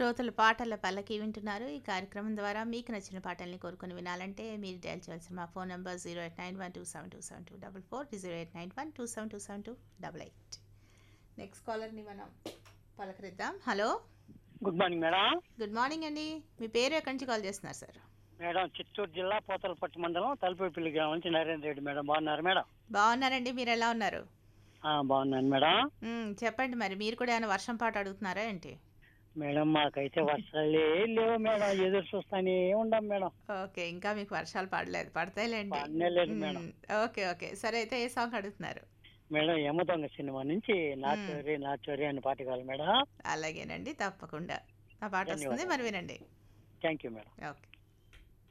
శ్రోతలు పాటల పల్లకి వింటున్నారు ఈ కార్యక్రమం ద్వారా మీకు నచ్చిన పాటల్ని కోరుకుని వినాలంటే మీరు డయల్ చేయాల్సిన మా phone number zero eight nine one two seven two seven two double four zero eight nine one two seven two seven two double eight next కాలర్ని మనం పలకరిద్దాం hello good morning madam good morning అండి మీ పేరు ఎక్కడి నుంచి call చేస్తున్నారు sir madam Chittoor జిల్లా పోతలపట్టు మండలం తలుపుపల్లి గ్రామం నుంచి నరేంద్ర రెడ్డి మేడం బాగున్నారు మేడం బాగున్నారండి మీరు ఎలా ఉన్నారు ఆ, బాగున్నాను మేడం మ్మ్, చెప్పండి మరి మీరు కూడా ఏమైనా వర్షం పాట అడుగుతున్నారా ఏంటి మేడం మాకైతే వర్షాలే లేవు మేడం ఎదురు చూస్తానే ఉండం మేడం ఓకే ఇంకా మీకు వర్షాలు పడలేదు పడతాయిలేండి పడనేలేదు మేడం. మ్మ్, ఓకే ఓకే సరే అయితే ఏ సాంగ్ అడుగుతున్నారు మేడం యమ దొంగ సినిమా నుంచి నా చోరీ నా చోరీ అని పాట కావాలి మేడం అలాగేనండి తప్పకుండా ఆ పాట వస్తుంది మరి వినండి థ్యాంక్ యూ మేడం ఓకే